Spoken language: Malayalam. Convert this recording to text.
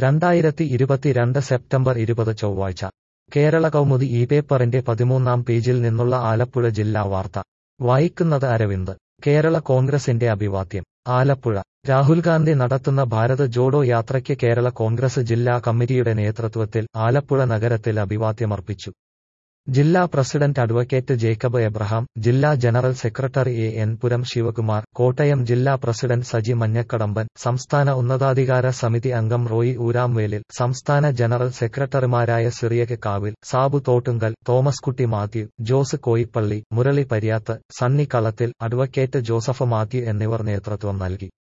രണ്ടായിരത്തി ഇരുപത്തിരണ്ട് സെപ്റ്റംബർ ഇരുപത് ചൊവ്വാഴ്ച കേരള കൗമുദി ഈ പേപ്പറിന്റെ പതിമൂന്നാം പേജിൽ നിന്നുള്ള ആലപ്പുഴ ജില്ലാ വാർത്ത വായിക്കുന്നത് അരവിന്ദ് കേരള കോൺഗ്രസിന്റെ അഭിവാദ്യം ആലപ്പുഴ രാഹുൽ ഗാന്ധി നടത്തുന്ന ഭാരത് ജോഡോ യാത്രയ്ക്ക് കേരള കോൺഗ്രസ് ജില്ലാ കമ്മിറ്റിയുടെ നേതൃത്വത്തിൽ ആലപ്പുഴ നഗരത്തിൽ അഭിവാദ്യമർപ്പിച്ചു ജില്ലാ പ്രസിഡന്റ് അഡ്വക്കേറ്റ് ജേക്കബ് എബ്രഹാം ജില്ലാ general secretary A N Puram Sivakumar Kottayam ജില്ലാ പ്രസിഡന്റ് സജി മഞ്ഞക്കടമ്പൻ സംസ്ഥാന ഉന്നതാധികാര സമിതി അംഗം റോയി ഊരാംവേലിൽ സംസ്ഥാന ജനറൽ സെക്രട്ടറിമാരായ സിറിയക് കാവിൽ സാബു തോട്ടുങ്കൽ തോമസ് കുട്ടി മാത്യു ജോസ് കോയിപ്പള്ളി മുരളി പരിയാത്ത് സണ്ണി കളത്തിൽ അഡ്വക്കേറ്റ് ജോസഫ് മാത്യു എന്നിവർ നേതൃത്വം നൽകി